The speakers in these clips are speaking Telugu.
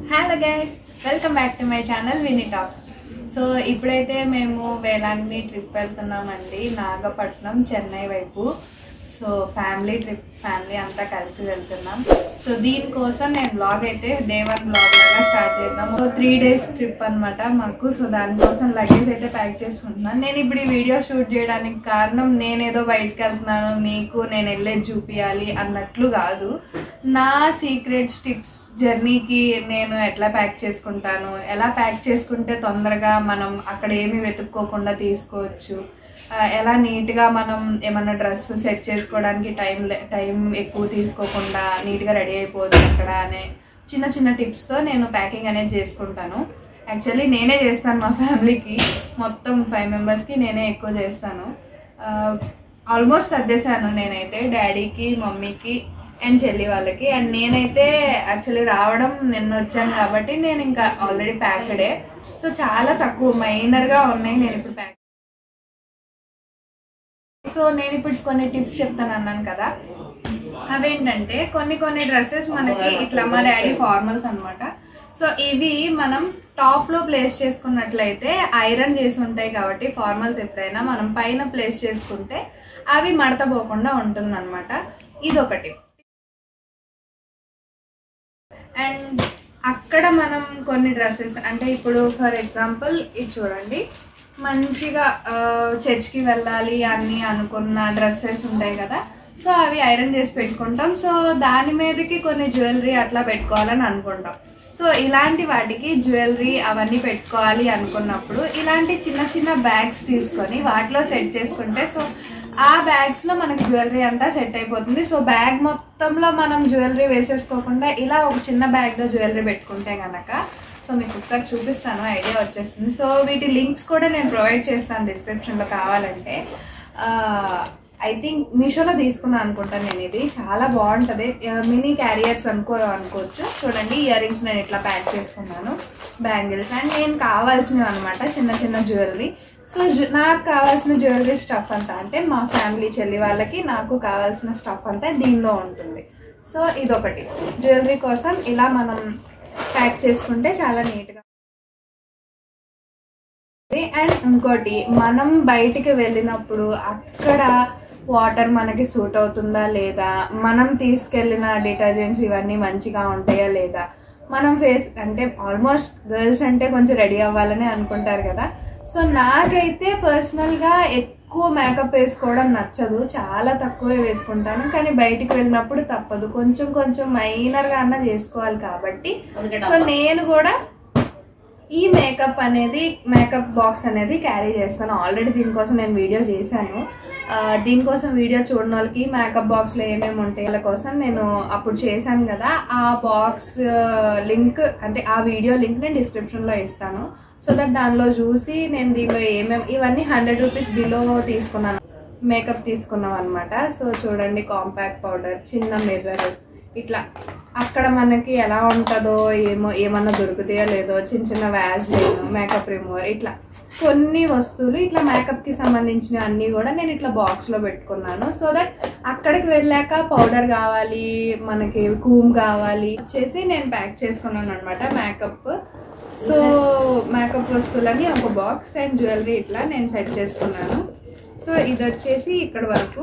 hello guys welcome back to my channel Vini talks so ఇప్పుడైతే మేము వేలాంగిని ట్రిప్ వెళ్తున్నామండి నాగపట్నం చెన్నై వైపు సో ఫ్యామిలీ ట్రిప్ ఫ్యామిలీ అంతా కలిసి వెళ్తున్నాం సో దీనికోసం నేను బ్లాగ్ అయితే డే వన్ బ్లాగ్ లాగా స్టార్ట్ చేద్దాం సో త్రీ డేస్ ట్రిప్ అన్నమాట మాకు సో దానికోసం లగేజ్ అయితే ప్యాక్ చేసుకుంటున్నాను నేను ఇప్పుడు ఈ వీడియో షూట్ చేయడానికి కారణం నేనేదో బయటకు వెళ్తున్నాను మీకు నేను వెళ్ళేది చూపించాలి అన్నట్లు కాదు నా సీక్రెట్స్ టిప్స్ జర్నీకి నేను ఎట్లా ప్యాక్ చేసుకుంటాను ఎలా ప్యాక్ చేసుకుంటే తొందరగా మనం అక్కడ ఏమీ వెతుక్కోకుండా తీసుకోవచ్చు ఆ, ఎలా నీట్గా మనం ఏమన్నా డ్రెస్ సెట్ చేసుకోవడానికి టైం టైం ఎక్కువ తీసుకోకుండా నీట్గా రెడీ అయిపోవచ్చు అక్కడ అనే చిన్న చిన్న టిప్స్తో నేను ప్యాకింగ్ అనేది చేసుకుంటాను యాక్చువల్లీ నేనే చేస్తాను మా ఫ్యామిలీకి మొత్తం ఫైవ్ మెంబర్స్కి నేనే ఎక్కువ చేస్తాను ఆల్మోస్ట్ సర్దేశాను నేనైతే డాడీకి మమ్మీకి అండ్ చెల్లి వాళ్ళకి అండ్ నేనైతే యాక్చువల్లీ రావడం నిన్న వచ్చాను కాబట్టి నేను ఇంకా ఆల్రెడీ ప్యాక్డే సో చాలా తక్కువ మైనర్గా ఉన్నాయి నేను ఇప్పుడు ప్యాక్ సో నేను ఇప్పుడు కొన్ని టిప్స్ చెప్తాను అన్నాను కదా అవేంటంటే కొన్ని కొన్ని డ్రెస్సెస్ మనకి ఇట్లా మా డాడీ ఫార్మల్స్ అన్నమాట సో ఇవి మనం టాప్ లో ప్లేస్ చేసుకున్నట్లయితే ఐరన్ చేసి ఉంటాయి కాబట్టి ఫార్మల్స్ ఎప్పుడైనా మనం పైన ప్లేస్ చేసుకుంటే అవి మడత పోకుండా ఉంటుందన్నమాట ఇదొకటి అండ్ అక్కడ మనం కొన్ని డ్రెస్సెస్ అంటే ఇప్పుడు ఫర్ ఎగ్జాంపుల్ ఇది చూడండి మంచిగా చర్చ్కి వెళ్ళాలి అని అనుకున్న డ్రెస్సెస్ ఉంటాయి కదా సో అవి ఐరన్ చేసి పెట్టుకుంటాం సో దాని మీదకి కొన్ని జ్యువెలరీ అట్లా పెట్టుకోవాలని అనుకుంటాం సో ఇలాంటి వాటికి జ్యువెలరీ అవన్నీ పెట్టుకోవాలి అనుకున్నప్పుడు ఇలాంటి చిన్న చిన్న బ్యాగ్స్ తీసుకొని వాటిలో సెట్ చేసుకుంటే సో ఆ బ్యాగ్స్ లో మనకి జ్యువెలరీ అంతా సెట్ అయిపోతుంది సో బ్యాగ్ మొత్తంలో మనం జ్యువెలరీ వేసేసుకోకుండా ఇలా ఒక చిన్న బ్యాగ్ లో జ్యువెలరీ పెట్టుకుంటే గనక సో మీకు ఒకసారి చూపిస్తాను ఐడియా వచ్చేస్తుంది సో వీటి లింక్స్ కూడా నేను ప్రొవైడ్ చేస్తాను డిస్క్రిప్షన్ లో కావాలంటే ఐ థింక్ మీషోలో తీసుకున్నాను అనుకుంటాను నేను ఇది చాలా బాగుంటుంది మినీ క్యారియర్స్ అనుకో అనుకోవచ్చు చూడండి ఇయర్ రింగ్స్ నేను ఇట్లా ప్యాక్ చేసుకున్నాను బ్యాంగిల్స్ అండ్ నేను కావాల్సినవి అనమాట చిన్న చిన్న జ్యువెలరీ సో జు- నాకు కావాల్సిన జ్యువెలరీ స్టఫ్ అంతా అంటే మా ఫ్యామిలీ చెల్లి వాళ్ళకి నాకు కావాల్సిన స్టఫ్ అంతా దీనిలో ఉంటుంది సో ఇదొకటి జ్యువెలరీ కోసం ఇలా మనం ప్యాక్ చేసుకుంటే చాలా నీట్గా అండ్ ఇంకోటి మనం బయటికి వెళ్ళినప్పుడు అక్కడ వాటర్ మనకి సూట్ అవుతుందా లేదా మనం తీసుకెళ్ళిన డిటర్జెంట్స్ ఇవన్నీ మంచిగా ఉంటాయా లేదా మనం ఫేస్ అంటే ఆల్మోస్ట్ గర్ల్స్ అంటే కొంచెం రెడీ అవ్వాలని అనుకుంటారు కదా సో నాకైతే పర్సనల్గా ఎక్కువ మేకప్ వేసుకోవడం నచ్చదు చాలా తక్కువే వేసుకుంటాను కానీ బయటికి వెళ్ళినప్పుడు తప్పదు కొంచెం కొంచెం మైనర్గా అన్న చేసుకోవాలి కాబట్టి సో నేను కూడా ఈ మేకప్ అనేది మేకప్ బాక్స్ అనేది క్యారీ చేస్తాను ఆల్రెడీ దీనికోసం నేను వీడియో చేశాను ఆ, దీనికోసం వీడియో చూడని వాళ్ళకి మేకప్ బాక్స్లో ఏమేమి ఉంటాయి వాళ్ళ కోసం నేను అప్పుడు చేశాను కదా ఆ బాక్స్ లింక్ అంటే ఆ వీడియో లింక్ నేను డిస్క్రిప్షన్లో ఇస్తాను సో దట్ దానిలో చూసి నేను దీనిలో ఏమేమి ఇవన్నీ హండ్రెడ్ రూపీస్ బిలో తీసుకున్నాను మేకప్ తీసుకున్నాం అనమాట సో చూడండి కాంపాక్ట్ పౌడర్ చిన్న మిర్రర్ ఇట్లా అక్కడ మనకి ఎలా ఉంటుందో ఏమో ఏమన్నా దొరుకుతాయో లేదో చిన్న చిన్న వ్యాజ్లైన్ మేకప్ రిమూవర్ ఇట్లా కొన్ని వస్తువులు ఇట్లా మేకప్కి సంబంధించిన అన్నీ కూడా నేను ఇట్లా బాక్స్లో పెట్టుకున్నాను సో దట్ అక్కడికి వెళ్ళాక పౌడర్ కావాలి మనకి కూమ్ కావాలి చేసి నేను ప్యాక్ చేసుకున్నాను అనమాట మేకప్ సో మేకప్ వస్తువులని ఒక బాక్స్ అండ్ జ్యువెలరీ ఇట్లా నేను సెట్ చేసుకున్నాను సో ఇది వచ్చేసి ఇక్కడ వరకు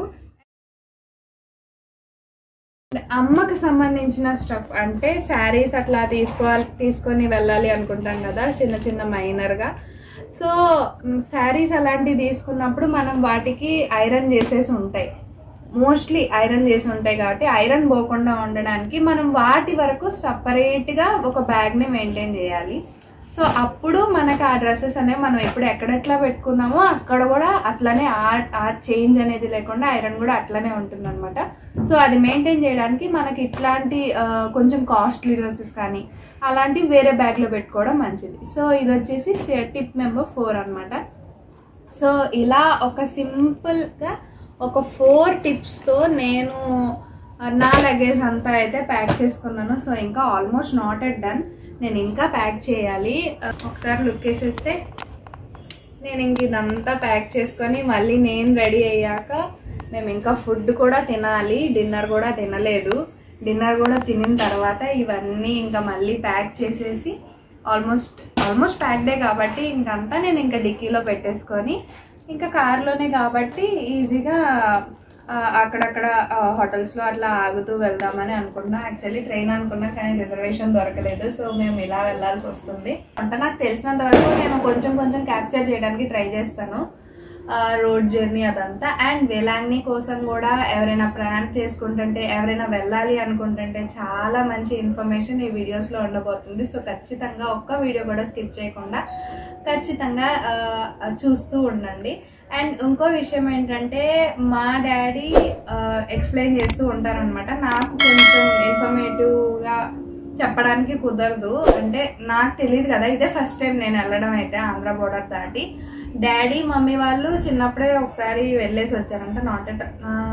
అమ్మకి సంబంధించిన స్టఫ్ అంటే శారీస్ అట్లా తీసుకోవాలి తీసుకొని వెళ్ళాలి అనుకుంటాం కదా చిన్న చిన్న మైనర్గా సో శారీస్ అలాంటివి తీసుకున్నప్పుడు మనం వాటికి ఐరన్ చేసేసి ఉంటాయి మోస్ట్లీ ఐరన్ చేసి ఉంటాయి కాబట్టి ఐరన్ పోకుండా ఉండడానికి మనం వాటి వరకు సపరేట్గా ఒక బ్యాగ్ని మెయింటైన్ చేయాలి సో అప్పుడు మనకు ఆ డ్రెస్సెస్ అనేవి మనం ఎప్పుడు ఎక్కడెట్లా పెట్టుకున్నామో అక్కడ కూడా అట్లనే ఆ ఆ చేంజ్ అనేది లేకుండా ఐరన్ కూడా అట్లనే ఉంటుంది అనమాట సో అది మెయింటైన్ చేయడానికి మనకి ఇట్లాంటి ఆ, కొంచెం కాస్ట్లీ డ్రెస్సెస్ కానీ అలాంటివి వేరే బ్యాగ్లో పెట్టుకోవడం మంచిది సో ఇది వచ్చేసి టిప్ నెంబర్ ఫోర్ అనమాట సో ఇలా ఒక సింపుల్గా ఒక ఫోర్ టిప్స్తో నేను ఆ, నా లగేజ్ అంతా అయితే ప్యాక్ చేసుకున్నాను సో ఇంకా ఆల్మోస్ట్ నాట్ ఎట్ డన్ నేను ఇంకా ప్యాక్ చేయాలి ఆ, ఒకసారి లుక్ వేసేస్తే నేను ఇంక ఇదంతా ప్యాక్ చేసుకొని మళ్ళీ నేను రెడీ అయ్యాక మేము ఇంకా ఫుడ్ కూడా తినాలి డిన్నర్ కూడా తినలేదు డిన్నర్ కూడా తినిన తర్వాత ఇవన్నీ ఇంకా మళ్ళీ ప్యాక్ చేసేసి ఆల్మోస్ట్ ఆల్మోస్ట్ ప్యాక్డే కాబట్టి ఇంకంతా నేను ఇంకా డిక్కీలో పెట్టేసుకొని ఇంకా కార్లోనే కాబట్టి ఈజీగా ఆ, అక్కడక్కడ ఆ, హోటల్స్లో అట్లా ఆగుతూ వెళ్దామని అనుకున్నా యాక్చువల్లీ ట్రైన్ అనుకున్నా కానీ రిజర్వేషన్ దొరకలేదు సో మేము ఇలా వెళ్ళాల్సి వస్తుంది అంటే నాకు తెలిసినంత వరకు నేను కొంచెం కొంచెం క్యాప్చర్ చేయడానికి ట్రై చేస్తాను రోడ్ జర్నీ అదంతా అండ్ వేలాంగ్ని కోసం కూడా ఎవరైనా ప్రయాణం చేసుకుంటుంటే ఎవరైనా వెళ్ళాలి అనుకుంటుంటే చాలా మంచి ఇన్ఫర్మేషన్ ఈ వీడియోస్లో ఉండబోతుంది సో ఖచ్చితంగా ఒక్క వీడియో కూడా స్కిప్ చేయకుండా ఖచ్చితంగా ఆ, చూస్తూ ఉండండి అండ్ ఇంకో విషయం ఏంటంటే మా డాడీ ఎక్స్ప్లెయిన్ చేస్తూ ఉంటారనమాట నాకు కొంచెం ఇన్ఫర్మేటివ్గా చెప్పడానికి కుదరదు అంటే నాకు తెలియదు కదా ఇదే ఫస్ట్ టైం నేను వెళ్ళడం అయితే ఆంధ్ర బోర్డర్ దాటి డాడీ మమ్మీ వాళ్ళు చిన్నప్పుడే ఒకసారి వెళ్ళేసి వచ్చారంట not at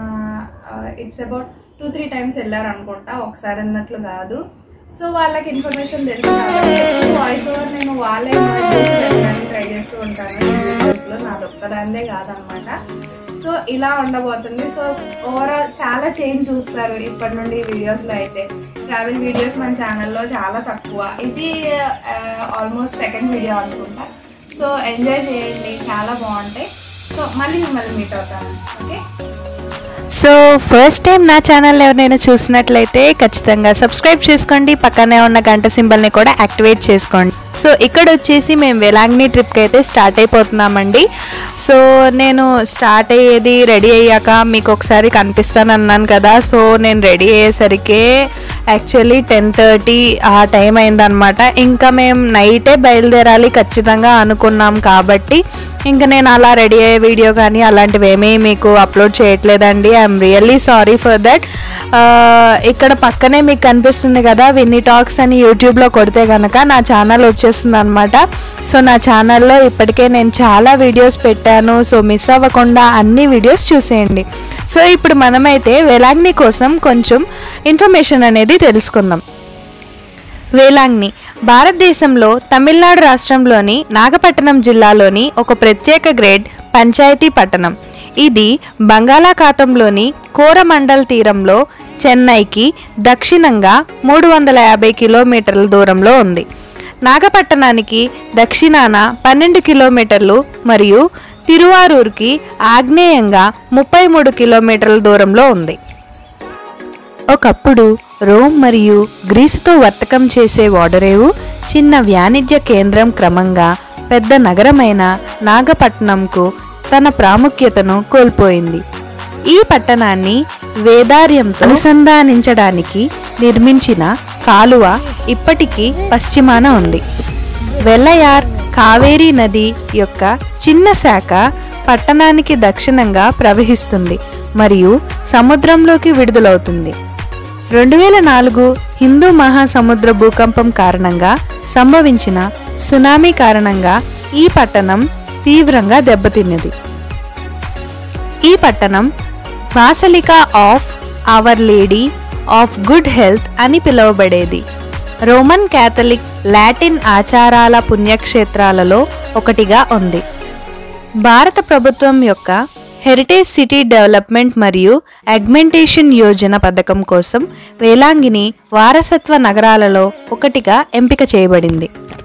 it's about two three times వెళ్ళారు అనుకుంటా ఒకసారి అన్నట్లు కాదు సో వాళ్ళకి ఇన్ఫర్మేషన్ తెలుసు వాయిస్ ఓవర్ నేను వాళ్ళే ట్రై చేస్తూ ఉంటాను ఈ వీడియోస్లో నాది ఒక్కదాందే కాదనమాట సో ఇలా ఉండబోతుంది సో ఓవరాల్ చాలా చేంజ్ చూస్తారు ఇప్పటి నుండి ఈ వీడియోస్లో అయితే ట్రావెల్ వీడియోస్ మన ఛానల్లో చాలా తక్కువ ఇది ఆల్మోస్ట్ సెకండ్ వీడియో అనుకుంటా సో ఎంజాయ్ చేయండి చాలా బాగుంటాయి సో మళ్ళీ మిమ్మల్ని మీట్ అవుతాను ఓకే సో ఫస్ట్ టైం నా ఛానల్ ఎవరైనా చూసినట్లయితే ఖచ్చితంగా సబ్స్క్రైబ్ చేసుకోండి పక్కనే ఉన్న గంట సింబల్ని కూడా యాక్టివేట్ చేసుకోండి సో ఇక్కడ వచ్చేసి మేము వెలాంగ్ని ట్రిప్కి అయితే స్టార్ట్ అయిపోతున్నామండి సో నేను స్టార్ట్ అయ్యేది రెడీ అయ్యాక మీకు ఒకసారి కనిపిస్తాను అన్నాను కదా సో నేను రెడీ అయ్యేసరికి యాక్చువల్లీ టెన్ థర్టీ ఆ టైం అయిందనమాట ఇంకా మేము నైటే బయలుదేరాలి ఖచ్చితంగా అనుకున్నాం కాబట్టి ఇంకా నేను అలా రెడీ అయ్యే వీడియో కానీ అలాంటివి ఏమీ మీకు అప్లోడ్ చేయట్లేదండి I'm really sorry for that ఇక్కడ పక్కనే మీకు కనిపిస్తుంది కదా విన్నీ టాక్స్ అని యూట్యూబ్లో కొడితే కనుక నా ఛానల్ వచ్చేస్తుంది అనమాట సో నా ఛానల్లో ఇప్పటికే నేను చాలా వీడియోస్ పెట్టాను సో మిస్ అవ్వకుండా అన్ని వీడియోస్ చూసేయండి సో ఇప్పుడు మనమైతే వేలాగ్ని కోసం కొంచెం ఇన్ఫర్మేషన్ అనేది తెలుసుకుందాం వేలాంగ్ని భారతదేశంలో తమిళనాడు రాష్ట్రంలోని నాగపట్టణం జిల్లాలోని ఒక ప్రత్యేక గ్రేడ్ పంచాయతీ పట్టణం ఇది బంగాళాఖాతంలోని కోరమండల్ తీరంలో చెన్నైకి దక్షిణంగా మూడు వందల యాభై కిలోమీటర్ల దూరంలో ఉంది నాగపట్టణానికి దక్షిణాన పన్నెండు కిలోమీటర్లు మరియు తిరువారూర్కి ఆగ్నేయంగా ముప్పై మూడు కిలోమీటర్ల దూరంలో ఉంది ఒకప్పుడు రోమ్ మరియు గ్రీసుతో వర్తకం చేసే ఓడరేవు చిన్న వాణిజ్య కేంద్రం క్రమంగా పెద్ద నగరమైన నాగపట్నంకు తన ప్రాముఖ్యతను కోల్పోయింది ఈ పట్టణాన్ని వేదార్యంతో అనుసంధానించడానికి నిర్మించిన కాలువ ఇప్పటికీ పశ్చిమాన ఉంది వెల్లయార్ కావేరీ నది యొక్క చిన్న శాఖ పట్టణానికి దక్షిణంగా ప్రవహిస్తుంది మరియు సముద్రంలోకి విడుదలవుతుంది రెండు వేల నాలుగు హిందూ మహాసముద్ర భూకంపం కారణంగా సంభవించిన సునామీ కారణంగా ఈ పట్టణం తీవ్రంగా దెబ్బతిన్నది ఈ పట్టణం basilica of our lady of good health అని పిలువబడేది రోమన్ క్యాథలిక్ లాటిన్ ఆచారాల పుణ్యక్షేత్రాలలో ఒకటిగా ఉంది భారత ప్రభుత్వం యొక్క హెరిటేజ్ సిటీ డెవలప్మెంట్ మరియు అగ్మెంటేషన్ యోజన పథకం కోసం వేలాంగిని వారసత్వ నగరాలలో ఒకటిగా ఎంపిక చేయబడింది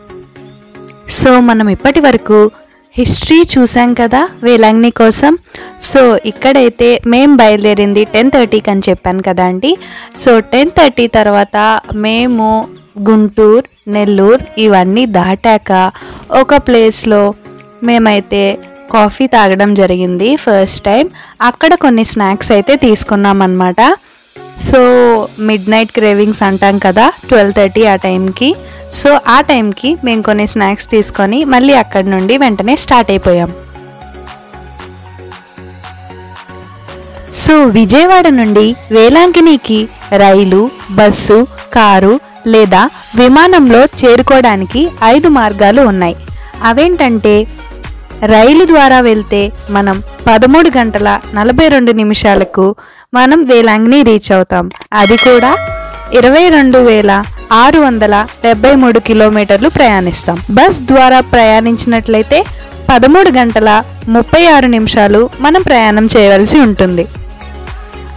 సో మనం ఇప్పటి వరకు హిస్టరీ చూసాం కదా వేలాంగ్ని కోసం సో ఇక్కడైతే మేం బయలుదేరింది టెన్ థర్టీకి అని చెప్పాను కదా అండి సో టెన్ థర్టీ తర్వాత మేము గుంటూరు నెల్లూరు ఇవన్నీ దాటాక ఒక ప్లేస్లో మేమైతే కాఫీ తాగడం జరిగింది ఫస్ట్ టైం అక్కడ కొన్ని స్నాక్స్ అయితే తీసుకున్నాం అనమాట సో మిడ్ నైట్ క్రేవింగ్స్ అంటాం కదా ట్వెల్వ్ థర్టీ ఆ టైంకి సో ఆ టైంకి మేము కొన్ని స్నాక్స్ తీసుకొని మళ్ళీ అక్కడి నుండి వెంటనే స్టార్ట్ అయిపోయాం సో విజయవాడ నుండి వేలాంకినికి రైలు బస్సు కారు లేదా విమానంలో చేరుకోవడానికి ఐదు మార్గాలు ఉన్నాయి అవేంటంటే రైలు ద్వారా వెళ్తే మనం పదమూడు గంటల నలభై రెండు నిమిషాలకు మనం వేలాంగిని రీచ్ అవుతాం అది కూడా ఇరవై రెండు వేల ఆరు వందల డెబ్బై మూడు కిలోమీటర్లు ప్రయాణిస్తాం బస్ ద్వారా ప్రయాణించినట్లయితే పదమూడు గంటల ముప్పై ఆరు నిమిషాలు మనం ప్రయాణం చేయవలసి ఉంటుంది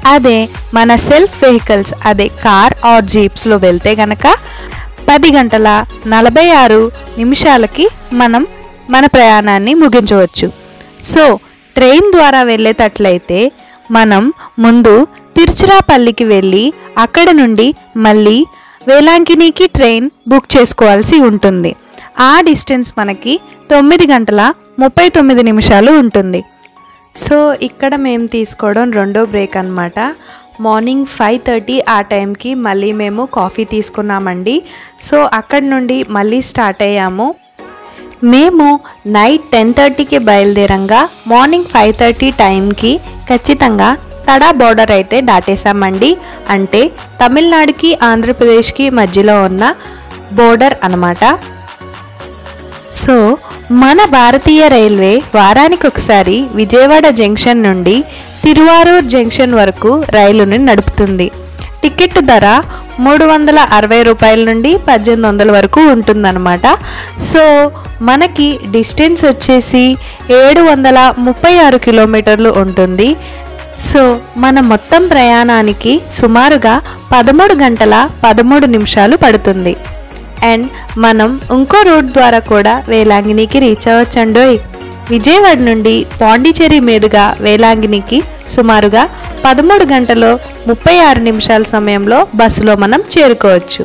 అదే మన సెల్ఫ్ వెహికల్స్ అదే కార్ ఆర్ జీప్స్లో వెళ్తే గనక పది గంటల నలభై ఆరు నిమిషాలకి మనం మన ప్రయాణాన్ని ముగించవచ్చు సో ట్రైన్ ద్వారా వెళ్ళేటట్లయితే మనం ముందు తిరుచిరాపల్లికి వెళ్ళి అక్కడ నుండి మళ్ళీ వేలాంకినికి ట్రైన్ బుక్ చేసుకోవాల్సి ఉంటుంది ఆ డిస్టెన్స్ మనకి తొమ్మిది గంటల ముప్పై తొమ్మిది నిమిషాలు ఉంటుంది సో ఇక్కడ మేము తీసుకోవడం రెండో బ్రేక్ అన్నమాట మార్నింగ్ ఫైవ్ థర్టీ ఆ టైంకి మళ్ళీ మేము కాఫీ తీసుకున్నామండి సో అక్కడ నుండి మళ్ళీ స్టార్ట్ అయ్యాము మేము నైట్ టెన్ థర్టీకి బయలుదేరంగా మార్నింగ్ ఫైవ్ థర్టీ టైంకి ఖచ్చితంగా తడా బార్డర్ అయితే దాటేశామండి అంటే తమిళనాడుకి ఆంధ్రప్రదేశ్కి మధ్యలో ఉన్న బోర్డర్ అన్నమాట సో మన భారతీయ రైల్వే వారానికి ఒకసారి విజయవాడ జంక్షన్ నుండి తిరువారూర్ జంక్షన్ వరకు రైలుని నడుపుతుంది టికెట్ ధర మూడు వందల అరవై రూపాయల నుండి పద్దెనిమిది వందల వరకు ఉంటుందన్నమాట సో మనకి డిస్టెన్స్ వచ్చేసి ఏడు వందల ముప్పై ఆరు కిలోమీటర్లు ఉంటుంది సో మన మొత్తం ప్రయాణానికి సుమారుగా పదమూడు గంటల పదమూడు నిమిషాలు పడుతుంది అండ్ మనం ఇంకో రోడ్ ద్వారా కూడా వేలాంగినికి రీచ్ అవ్వచ్చండోయ్ విజయవాడ నుండి పాండిచేరి మీదుగా వేలాంగినికి సుమారుగా పదమూడు గంటలో ముప్పై ఆరు నిమిషాల సమయంలో బస్సులో మనం చేరుకోవచ్చు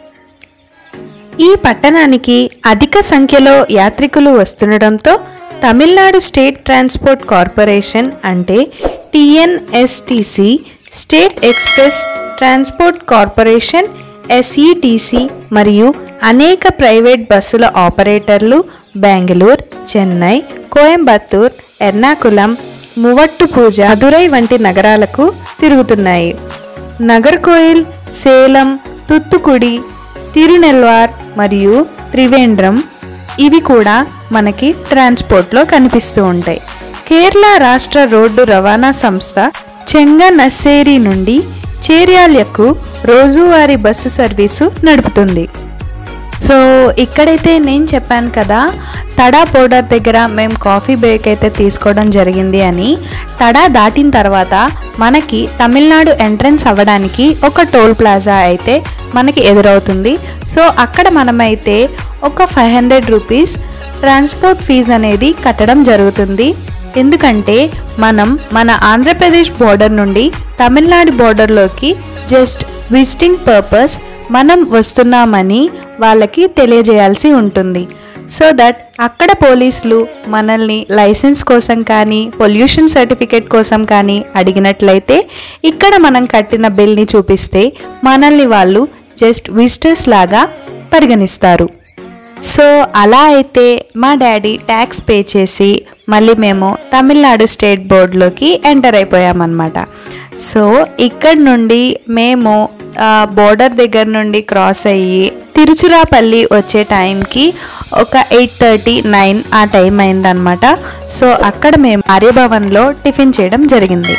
ఈ పట్టణానికి అధిక సంఖ్యలో యాత్రికులు వస్తుండటంతో తమిళనాడు స్టేట్ ట్రాన్స్పోర్ట్ కార్పొరేషన్ అంటే TNSTC state express transport corporation SETC మరియు అనేక ప్రైవేట్ బస్సుల ఆపరేటర్లు బెంగళూరు చెన్నై కోయంబత్తూర్ ఎర్నాకుళం మువట్టుపూజ మదురై వంటి నగరాలకు తిరుగుతున్నాయి నగర్కోయిల్ సేలం తుత్తుకుడి తిరునెల్వార్ మరియు త్రివేంద్రం ఇవి కూడా మనకి ట్రాన్స్పోర్ట్లో కనిపిస్తూ ఉంటాయి కేరళ రాష్ట్ర రోడ్డు రవాణా సంస్థ చెంగనస్సేరి నుండి చేర్యాలకు రోజువారీ బస్సు సర్వీసు నడుపుతుంది సో ఇక్కడైతే నేను చెప్పాను కదా తడా బోర్డర్ దగ్గర మేము కాఫీ బ్రేక్ అయితే తీసుకోవడం జరిగింది అని తడా దాటిన తర్వాత మనకి తమిళనాడు ఎంట్రన్స్ అవ్వడానికి ఒక టోల్ ప్లాజా అయితే మనకి ఎదురవుతుంది సో అక్కడ మనమైతే ఒక five hundred rupees transport fee అనేది కట్టడం జరుగుతుంది ఎందుకంటే మనం మన ఆంధ్రప్రదేశ్ బోర్డర్ నుండి తమిళనాడు బోర్డర్లోకి జస్ట్ విజిటింగ్ పర్పస్ మనం వస్తున్నామని వాళ్ళకి తెలియజేయాల్సి ఉంటుంది సో దట్ అక్కడ పోలీసులు మనల్ని లైసెన్స్ కోసం కానీ పొల్యూషన్ సర్టిఫికేట్ కోసం కానీ అడిగినట్లయితే ఇక్కడ మనం కట్టిన బిల్ని చూపిస్తే మనల్ని వాళ్ళు జస్ట్ విజిటర్స్ లాగా పరిగణిస్తారు సో అలా అయితే మా డాడీ ట్యాక్స్ పే చేసి మళ్ళీ మేము తమిళనాడు స్టేట్ బోర్డులోకి ఎంటర్ అయిపోయామన్నమాట సో ఇక్కడ నుండి మేము బోర్డర్ దగ్గర నుండి క్రాస్ అయ్యి తిరుచిరాపల్లి వచ్చే టైంకి ఒక ఎయిట్ థర్టీ నైన్ ఆ టైం అయిందనమాట సో అక్కడ మేము ఆర్యభవన్లో టిఫిన్ చేయడం జరిగింది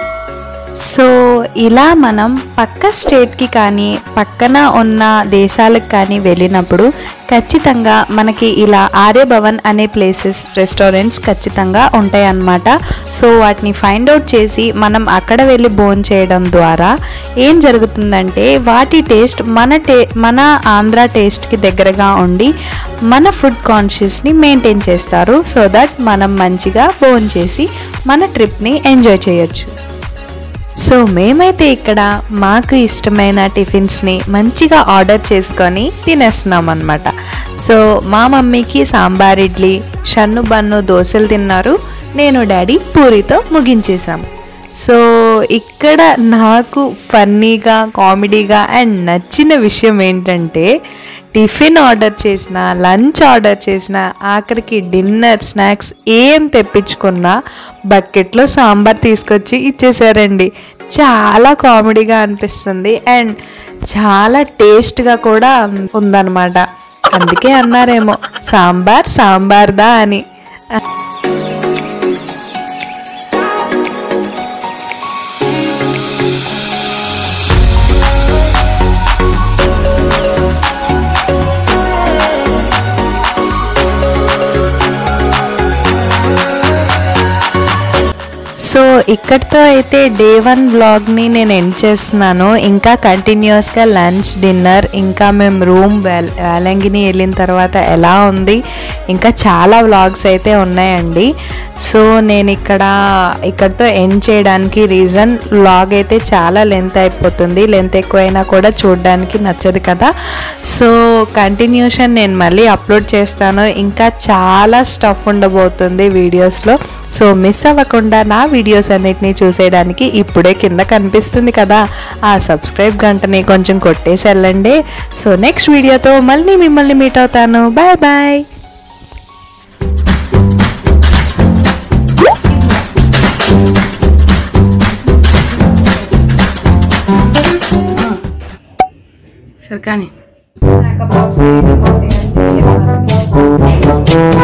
సో ఇలా మనం పక్క స్టేట్కి కానీ పక్కన ఉన్న దేశాలకు కానీ వెళ్ళినప్పుడు ఖచ్చితంగా మనకి ఇలా ఆర్యభవన్ అనే ప్లేసెస్ రెస్టారెంట్స్ ఖచ్చితంగా ఉంటాయి అన్నమాట సో వాటిని ఫైండ్ అవుట్ చేసి మనం అక్కడ వెళ్ళి బోన్ చేయడం ద్వారా ఏం జరుగుతుందంటే వాటి టేస్ట్ మన టే మన ఆంధ్ర టేస్ట్కి దగ్గరగా ఉండి మన ఫుడ్ కాన్షియస్ని మెయింటైన్ చేస్తారు సో దట్ మనం మంచిగా బోన్ చేసి మన ట్రిప్ని ఎంజాయ్ చేయొచ్చు సో మేమైతే ఇక్కడ మాకు ఇష్టమైన టిఫిన్స్ని మంచిగా ఆర్డర్ చేసుకొని తినేస్తున్నాం అనమాట సో మా మమ్మీకి సాంబార్ ఇడ్లీ షన్ను బన్ను దోశలు తిన్నారు నేను డాడీ పూరితో ముగించేశాం సో ఇక్కడ నాకు ఫన్నీగా కామెడీగా అండ్ నచ్చిన విషయం ఏంటంటే టిఫిన్ ఆర్డర్ చేసిన లంచ్ ఆర్డర్ చేసిన ఆఖరికి డిన్నర్ స్నాక్స్ ఏం తెప్పించుకున్నా బకెట్లో సాంబార్ తీసుకొచ్చి ఇచ్చేసారండి చాలా కామెడీగా అనిపిస్తుంది అండ్ చాలా టేస్ట్గా కూడా ఉందన్నమాట అందుకే అన్నారేమో సాంబార్ సాంబార్దా అని సో ఇక్కడితో అయితే డే వన్ వ్లాగ్ని నేను ఎండ్ చేస్తున్నాను ఇంకా కంటిన్యూస్గా లంచ్ డిన్నర్ ఇంకా మేము రూమ్ వేల్ వేలంగిని వెళ్ళిన తర్వాత ఎలా ఉంది ఇంకా చాలా వ్లాగ్స్ అయితే ఉన్నాయండి సో నేను ఇక్కడ ఇక్కడితో ఎండ్ చేయడానికి రీజన్ వ్లాగ్ అయితే చాలా లెంత్ అయిపోతుంది లెంత్ ఎక్కువైనా కూడా చూడడానికి నచ్చదు కదా సో కంటిన్యూషన్ నేను మళ్ళీ అప్లోడ్ చేస్తాను ఇంకా చాలా స్టఫ్ ఉండబోతుంది వీడియోస్లో సో మిస్ అవ్వకుండా నా వీడియోస్ అన్నిటినీ చూసేయడానికి ఇప్పుడే కింద కనిపిస్తుంది కదా ఆ సబ్స్క్రైబ్ గంటని కొంచెం కొట్టేసి వెళ్ళండి సో నెక్స్ట్ వీడియోతో మళ్ళీ మిమ్మల్ని మీట్ అవుతాను బాయ్ బాయ్ సరే కానీ నాకు బాక్స్ అంటే